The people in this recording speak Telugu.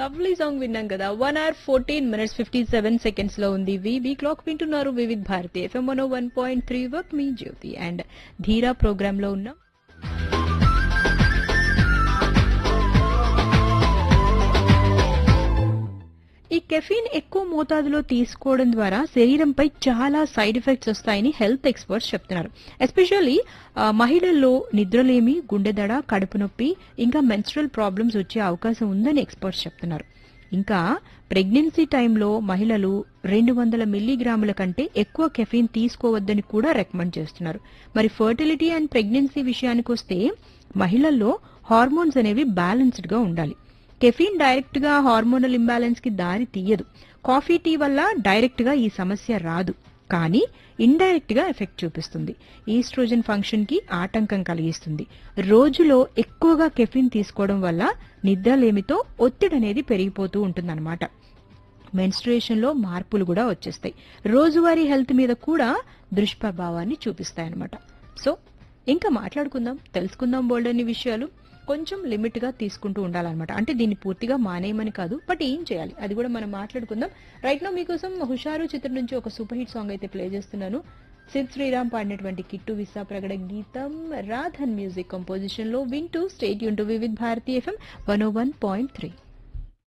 లవ్లీ సాంగ్ విన్నాం కదా one hour fourteen minutes fifty seven seconds లో ఉంది వివి క్లాక్ వింటున్నారు Vividh Bharati FM one one point three వర్క్ మీ జ్యోతి అండ్ ధీరా ప్రోగ్రామ్ లో ఉన్నాం ఈ కెఫీన్ ఎక్కువ మోతాదులో తీసుకోవడం ద్వారా శరీరంపై చాలా సైడ్ ఎఫెక్ట్స్ వస్తాయని హెల్త్ ఎక్స్పర్ట్స్ చెప్తున్నారు ఎస్పెషల్లీ మహిళల్లో నిద్రలేమి గుండెదడ కడుపు నొప్పి ఇంకా మెన్స్ట్రల్ ప్రాబ్లమ్స్ వచ్చే అవకాశం ఉందని ఎక్స్పర్ట్స్ చెప్తున్నారు ఇంకా ప్రెగ్నెన్సీ టైంలో మహిళలు రెండు వందల మిల్లీగ్రాముల కంటే ఎక్కువ కెఫీన్ తీసుకోవద్దని కూడా రికమెండ్ చేస్తున్నారు మరి ఫర్టిలిటీ అండ్ ప్రెగ్నెన్సీ విషయానికి వస్తే మహిళల్లో హార్మోన్స్ అనేవి బ్యాలెన్స్డ్ గా ఉండాలి కెఫీన్ డైరెక్ట్ గా హార్మోనల్ ఇంబ్యాలెన్స్ కి దారి తీయదు కాఫీ టీ వల్ల డైరెక్ట్ గా ఈ సమస్య రాదు కానీ ఇండైరెక్ట్ గా ఎఫెక్ట్ చూపిస్తుంది ఈస్ట్రోజన్ ఫంక్షన్ కి ఆటంకం కలిగిస్తుంది రోజులో ఎక్కువగా కెఫిన్ తీసుకోవడం వల్ల నిద్రలేమితో ఒత్తిడి అనేది పెరిగిపోతూ ఉంటుందన్నమాట మెన్స్ట్రుయేషన్ లో మార్పులు కూడా వచ్చేస్తాయి రోజువారీ హెల్త్ మీద కూడా దుష్ప్రభావాన్ని చూపిస్తాయి అనమాట సో ఇంకా మాట్లాడుకుందాం తెలుసుకుందాం బోల్డ్ అన్ని విషయాలు కొంచెం లిమిట్ గా తీసుకుంటూ ఉండాలన్నమాట అంటే దీన్ని పూర్తిగా మానేయమని కాదు బట్ ఏం చేయాలి అది కూడా మనం మాట్లాడుకుందాం రైట్ నో మీకోసం హుషారు చిత్రం నుంచి ఒక సూపర్ హిట్ సాంగ్ అయితే ప్లే చేస్తున్నాను సిద్ శ్రీరామ్ పాడినటువంటి కిట్టు విసా ప్రగడ గీతం రాధన్ మ్యూజిక్ కంపోజిషన్ లో వింటూ stay tune to Vividh Bharati FM one o one point three